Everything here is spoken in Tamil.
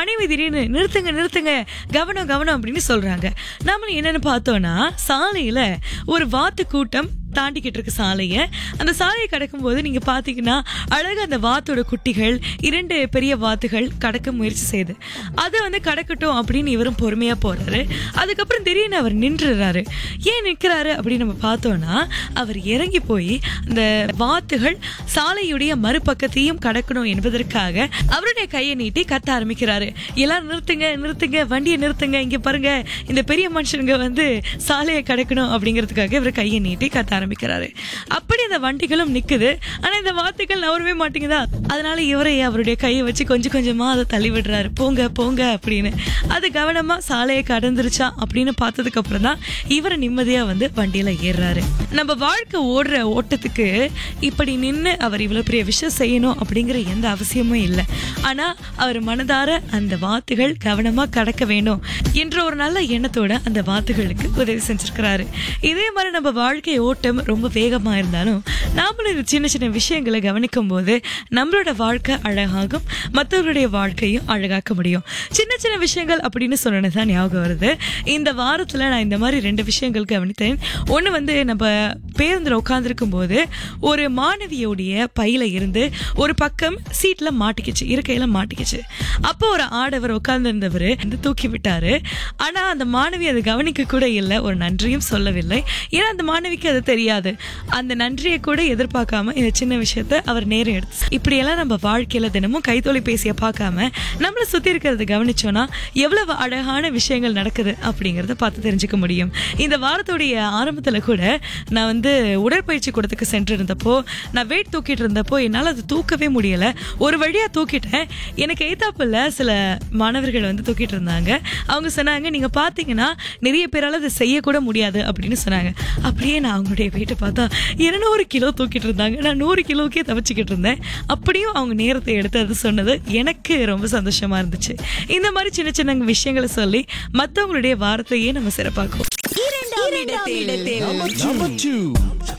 மனைவி திடீர்னு நிறுத்துங்க நிறுத்துங்க கவனம் கவனம் அப்படின்னு சொல்றாங்க நாம என்னன்னு பார்த்தோம்னா சாலையில ஒரு வாத்து கூட்டம் தாண்டிக்கிட்டு இருக்கு சாலையை அந்த சாலையை கடக்கும்போது நீங்க பாத்தீங்கன்னா அழகா அந்த வாத்தோட குட்டிகள் இரண்டு பெரிய வாத்துகள் கடக்க முயற்சி செய்யுது அதை வந்து கடக்கட்டும் அப்படின்னு இவரும் பொறுமையா போறாரு அதுக்கப்புறம் திடீர்னு அவர் நின்றுறாரு ஏன் நிற்கிறாரு அப்படின்னு நம்ம பார்த்தோம்னா அவர் இறங்கி போய் அந்த வாத்துகள் சாலையுடைய மறுபக்கத்தையும் கடக்கணும் என்பதற்காக அவருடைய கையை நீட்டி கத்த ஆரம்பிக்கிறாரு எல்லாரும் நிறுத்துங்க நிறுத்துங்க வண்டியை நிறுத்துங்க இங்க பாருங்க இந்த பெரிய மனுஷனுங்க வந்து சாலையை கடக்கணும் அப்படிங்கிறதுக்காக இவர் கையை நீட்டி கத்த ஆரம்பிக்கிறாரு அப்படி அந்த வண்டிகளும் நிக்குது ஆனா இந்த வாத்துக்கள் நவரவே மாட்டேங்குதா அதனால இவரை அவருடைய கையை வச்சு கொஞ்சம் கொஞ்சமா அதை தள்ளி விடுறாரு போங்க போங்க அப்படின்னு அது கவனமா சாலையை கடந்துருச்சா அப்படின்னு பார்த்ததுக்கு அப்புறம் தான் இவர் நிம்மதியா வந்து வண்டியில ஏறுறாரு நம்ம வாழ்க்கை ஓடுற ஓட்டத்துக்கு இப்படி நின்று அவர் இவ்வளவு பெரிய விஷயம் செய்யணும் அப்படிங்கிற எந்த அவசியமும் இல்லை ஆனா அவர் மனதார அந்த வாத்துகள் கவனமா கடக்க வேணும் என்ற ஒரு நல்ல எண்ணத்தோட அந்த வாத்துகளுக்கு உதவி செஞ்சிருக்கிறாரு இதே மாதிரி நம்ம வாழ்க்கை ஓட்டம் ரொம்ப வேகமா இருந்தாலும் நாமளும் இந்த சின்ன சின்ன விஷயங்களை கவனிக்கும் போது நம்மளோட வாழ்க்கை அழகாகும் மற்றவர்களுடைய வாழ்க்கையும் அழகாக்க முடியும் சின்ன சின்ன விஷயங்கள் அப்படின்னு சொன்னது தான் ஞாபகம் வருது இந்த வாரத்துல நான் இந்த மாதிரி ரெண்டு விஷயங்கள் கவனித்தேன் ஒன்று வந்து நம்ம பேருந்தில் உட்காந்துருக்கும் போது ஒரு மாணவியோடைய பையில இருந்து ஒரு பக்கம் சீட்ல மாட்டிக்கிச்சு இருக்கையில மாட்டிக்கிச்சு அப்போ ஒரு ஆடவர் உட்கார்ந்திருந்தவர் வந்து தூக்கி விட்டாரு ஆனா அந்த மாணவி அதை கவனிக்க கூட இல்லை ஒரு நன்றியும் சொல்லவில்லை ஏன்னா அந்த மாணவிக்கு அது தெரியாது அந்த நன்றியை கூட எதிர்பார்க்காம இந்த சின்ன விஷயத்த அவர் நேரம் எடுத்து இப்படியெல்லாம் நம்ம வாழ்க்கையில தினமும் கைத்தொலைபேசியை பார்க்காம நம்மளை சுத்தி இருக்கிறத கவனிச்சோம்னா எவ்வளவு அழகான விஷயங்கள் நடக்குது அப்படிங்கறத பார்த்து தெரிஞ்சுக்க முடியும் இந்த வாரத்துடைய ஆரம்பத்துல கூட நான் வந்து உடற்பயிற்சி கூடத்துக்கு சென்று இருந்தப்போ நான் வெயிட் தூக்கிட்டு இருந்தப்போ என்னால் அது தூக்கவே முடியல ஒரு வழியா தூக்கிட்டேன் எனக்கு எய்தாப்புல சில மாணவர்கள் வந்து தூக்கிட்டு இருந்தாங்க அவங்க சொன்னாங்க நீங்க பாத்தீங்கன்னா நிறைய பேரால அதை செய்யக்கூட முடியாது அப்படின்னு சொன்னாங்க அப்படியே நான் அவங்களுடைய வெயிட்டை பார்த்தா இருநூறு கிலோ தூக்கிட்டு இருந்தாங்க நான் நூறு கிலோக்கே தவிச்சுக்கிட்டு இருந்தேன் அப்படியும் அவங்க நேரத்தை எடுத்து அது சொன்னது எனக்கு ரொம்ப சந்தோஷமா இருந்துச்சு இந்த மாதிரி சின்ன சின்ன விஷயங்களை சொல்லி மற்றவங்களுடைய வாரத்தையே நம்ம சிறப்பாக்குவோம் இரண்டாம் இடத்தில் Number two.